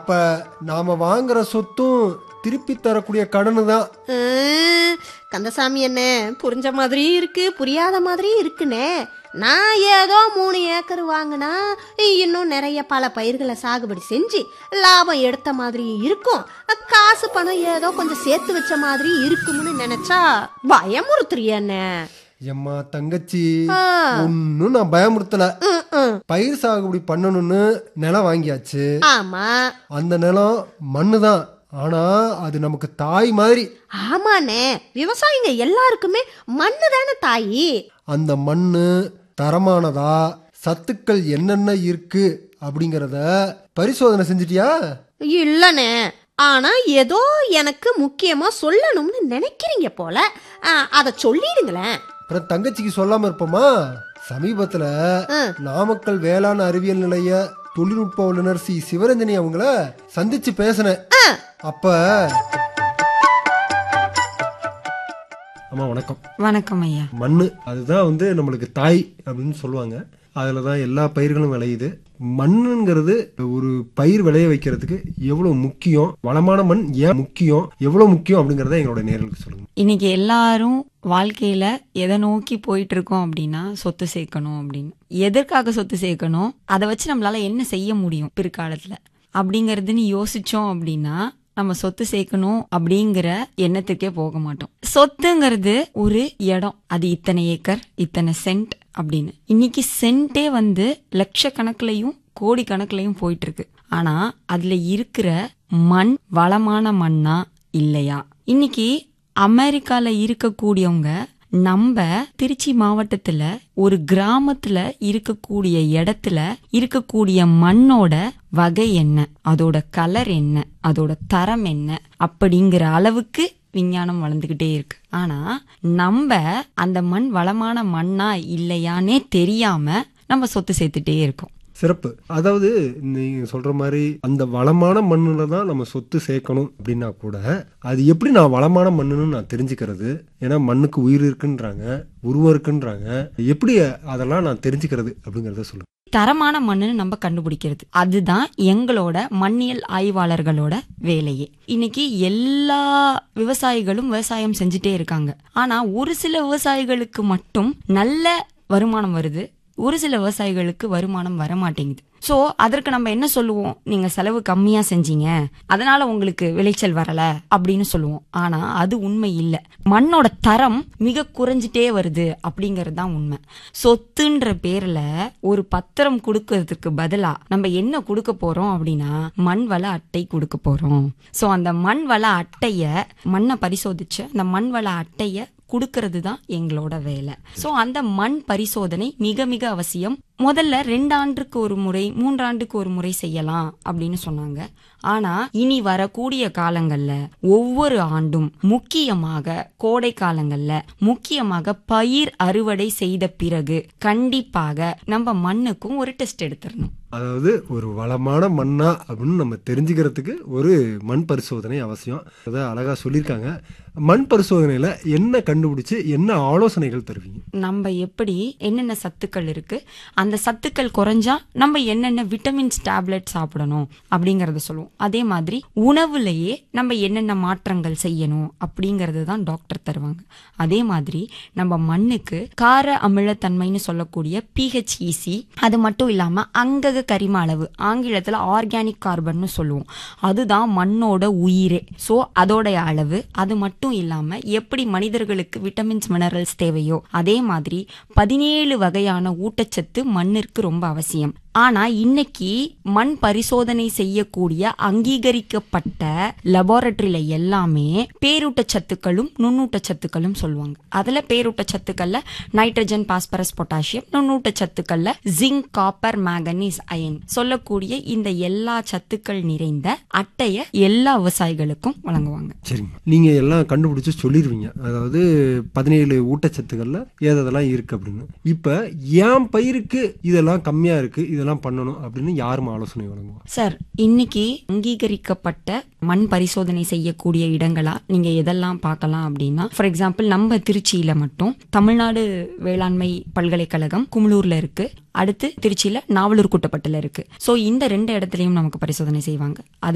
அப்ப நாம வாங்குற சொத்தும் திருப்பி தரக்கூடிய கடனு தான் ஹம், கந்தசாமி என்ன புரிஞ்ச மாதிரி இருக்கு புரியாத மாதிரி இருக்குனே நான் ஏதோ மூணு ஏக்கர் வாங்கினா இன்னும் நிறைய பல பயிர்களை சாகுபடி செஞ்சு லாபம் எடுத்த மாதிரி இருக்கும் காசு பணம் ஏதோ கொஞ்சம் சேர்த்து வச்ச மாதிரி இருக்கும்னு நினைச்சா பயமுறுத்துறிய என்ன எம்மா தங்கச்சி ஆ. ஒன்னும் நான் பயமுறுத்தல ம், ம். பயிர் சாகுபடி பண்ணணும்னு நிலம் வாங்கியாச்சு ஆமா அந்த நிலம் மண்ணு தான் ஆனா அது நமக்கு தாய் மாதிரி ஆமாண்ணே விவசாயிங்க எல்லாருக்குமே மண்ணு தானே தாயி அந்த மண்ணு தரமானதா சத்துக்கள் என்னென்ன இருக்கு அப்படிங்கறத பரிசோதனை செஞ்சிட்டியா இல்லனே ஆனா ஏதோ எனக்கு முக்கியமா சொல்லணும்னு நினைக்கிறீங்க போல ஆ, அத சொல்லிடுங்களேன் அப்புறம் தங்கச்சிக்கு சொல்லாம இருப்போமா சமீபத்துல ம். நாமக்கல் வேளாண் அறிவியல் நிலைய தொழில்நுட்ப வல்லுநர் சி சிவரஞ்சனி அவங்கள சந்திச்சு பேசினேன் அப்ப அம்மா வணக்கம் வணக்கம் ஐயா மண்ணு அதுதான் வந்து நம்மளுக்கு தாய் அப்படின்னு சொல்லுவாங்க அதில் தான் எல்லா பயிர்களும் விளையுது மண்ணுங்கிறது ஒரு பயிர் விளைய வைக்கிறதுக்கு எவ்வளவு முக்கியம் வளமான மண் ஏன் முக்கியம் எவ்வளவு முக்கியம் அப்படிங்கறத எங்களோட நேர்களுக்கு சொல்லுங்க இன்னைக்கு எல்லாரும் வாழ்க்கையில எதை நோக்கி போயிட்டு இருக்கோம் அப்படின்னா சொத்து சேர்க்கணும் அப்படின்னு எதற்காக சொத்து சேர்க்கணும் அதை வச்சு நம்மளால என்ன செய்ய முடியும் பிற்காலத்துல அப்படிங்கறதுன்னு யோசிச்சோம் அப்படின்னா நம்ம சொத்து சேர்க்கணும் அப்படிங்கிற எண்ணத்துக்கே போக மாட்டோம் சொத்துங்கிறது ஒரு இடம் அது இத்தனை ஏக்கர் இத்தனை சென்ட் அப்படின்னு இன்னைக்கு சென்ட்டே வந்து லட்சக்கணக்குலயும் கோடி கணக்குலயும் போயிட்டு இருக்கு ஆனா அதுல இருக்கிற மண் வளமான மண்ணா இல்லையா இன்னைக்கு அமெரிக்கால இருக்கக்கூடியவங்க நம்ம திருச்சி மாவட்டத்துல ஒரு கிராமத்துல இருக்கக்கூடிய இடத்துல இருக்கக்கூடிய மண்ணோட வகை என்ன அதோட கலர் என்ன அதோட தரம் என்ன அப்படிங்கிற அளவுக்கு விஞ்ஞானம் வளர்ந்துகிட்டே இருக்கு ஆனா நம்ம அந்த மண் வளமான மண்ணா இல்லையானே தெரியாம நம்ம சொத்து சேர்த்துட்டே இருக்கோம் சிறப்பு அதாவது நீங்க சொல்ற மாதிரி அந்த வளமான மண்ணுல தான் நம்ம சொத்து சேர்க்கணும் அப்படின்னா கூட அது எப்படி நான் வளமான மண்ணுன்னு நான் தெரிஞ்சுக்கிறது ஏன்னா மண்ணுக்கு உயிர் இருக்குன்றாங்க உருவம் இருக்குன்றாங்க எப்படி அதெல்லாம் நான் தெரிஞ்சுக்கிறது அப்படிங்கறத சொல்லுங்க தரமான மண்ணுன்னு நம்ம கண்டுபிடிக்கிறது அதுதான் எங்களோட மண்ணியல் ஆய்வாளர்களோட வேலையே இன்னைக்கு எல்லா விவசாயிகளும் விவசாயம் செஞ்சுட்டே இருக்காங்க ஆனா ஒரு சில விவசாயிகளுக்கு மட்டும் நல்ல வருமானம் வருது ஒரு சில விவசாயிகளுக்கு வருமானம் வர மாட்டேங்குது சோ அதற்கு நம்ம என்ன சொல்லுவோம் நீங்க செலவு கம்மியா செஞ்சீங்க அதனால உங்களுக்கு விளைச்சல் வரல அப்படின்னு சொல்லுவோம் ஆனா அது உண்மை இல்ல மண்ணோட தரம் மிக குறைஞ்சிட்டே வருது அப்படிங்கறது தான் உண்மை சொத்துன்ற பேர்ல ஒரு பத்திரம் கொடுக்கறதுக்கு பதிலா நம்ம என்ன கொடுக்க போறோம் அப்படின்னா மண் வள அட்டை கொடுக்க போறோம் சோ அந்த மண் வள அட்டைய மண்ணை பரிசோதிச்சு அந்த மண் வள அட்டைய கொடுக்கறது தான் எங்களோட வேலை சோ அந்த மண் பரிசோதனை மிக மிக அவசியம் முதல்ல ரெண்டு ஆண்டுக்கு ஒரு முறை மூன்றாண்டுக்கு ஒரு முறை செய்யலாம் அப்படின்னு சொன்னாங்க ஆனா இனி வரக்கூடிய காலங்கள்ல ஒவ்வொரு ஆண்டும் முக்கியமாக கோடை காலங்கள்ல முக்கியமாக பயிர் அறுவடை செய்த பிறகு கண்டிப்பாக நம்ம மண்ணுக்கும் ஒரு டெஸ்ட் எடுத்துடணும் அதாவது ஒரு வளமான மண்ணா அப்படின்னு நம்ம தெரிஞ்சுக்கிறதுக்கு ஒரு மண் பரிசோதனை அவசியம் அதை அழகா சொல்லியிருக்காங்க மண் பரிசோதனையில என்ன கண்டுபிடிச்சு என்ன ஆலோசனைகள் தருவீங்க நம்ம எப்படி என்னென்ன சத்துக்கள் இருக்கு அந்த சத்துக்கள் குறைஞ்சா நம்ம என்னென்ன விட்டமின்ஸ் டேப்லெட் சாப்பிடணும் அப்படிங்கறத சொல்லுவோம் அதே மாதிரி உணவுலயே நம்ம என்னென்ன மாற்றங்கள் செய்யணும் அப்படிங்கறது தான் டாக்டர் தருவாங்க அதே மாதிரி நம்ம மண்ணுக்கு கார அமிலத்தன்மைன்னு சொல்லக்கூடிய பிஹெச்இசி அது மட்டும் இல்லாம அங்கக கரிம அளவு ஆங்கிலத்துல ஆர்கானிக் கார்பன்னு சொல்லுவோம் அதுதான் மண்ணோட உயிரே சோ அதோடைய அளவு அது மட்டும் இல்லாம எப்படி மனிதர்களுக்கு விட்டமின்ஸ் மினரல்ஸ் தேவையோ அதே மாதிரி பதினேழு வகையான ஊட்டச்சத்து மண்ணிற்கு ரொம்ப அவசியம் ஆனா இன்னைக்கு மண் பரிசோதனை செய்யக்கூடிய அங்கீகரிக்கப்பட்ட லெபார்டரியில எல்லாமே பேரூட்டச்சத்துக்களும் நுண்ணூட்டச்சத்துக்களும் சொல்லுவாங்க அதுல பேரூட்டச்சத்துக்கள்ல நைட்ரஜன் பாஸ்பரஸ் பொட்டாசியம் நுண்ணூட்டச்சத்துக்கள்ல ஜிங்க் காப்பர் மேங்கனீஸ் அயன் சொல்லக்கூடிய இந்த எல்லா சத்துக்கள் நிறைந்த அட்டைய எல்லா விவசாயிகளுக்கும் வழங்குவாங்க சரிங்க நீங்க எல்லாம் கண்டுபிடிச்சு சொல்லிடுவீங்க அதாவது பதினேழு ஊட்டச்சத்துக்கள்ல ஏதெல்லாம் இருக்கு அப்படின்னு இப்ப என் பயிருக்கு இதெல்லாம் கம்மியா இருக்கு இதெல்லாம் பண்ணணும் அப்படின்னு யாரும் ஆலோசனை வழங்குவா சார் இன்னைக்கு அங்கீகரிக்கப்பட்ட மண் பரிசோதனை செய்யக்கூடிய இடங்களா நீங்க எதெல்லாம் பார்க்கலாம் அப்படின்னா ஃபார் எக்ஸாம்பிள் நம்ம திருச்சியில மட்டும் தமிழ்நாடு வேளாண்மை பல்கலைக்கழகம் குமுளூர்ல இருக்கு அடுத்து திருச்சியில நாவலூர் குட்டப்பட்டுல இருக்கு சோ இந்த ரெண்டு இடத்துலயும் நமக்கு பரிசோதனை செய்வாங்க அது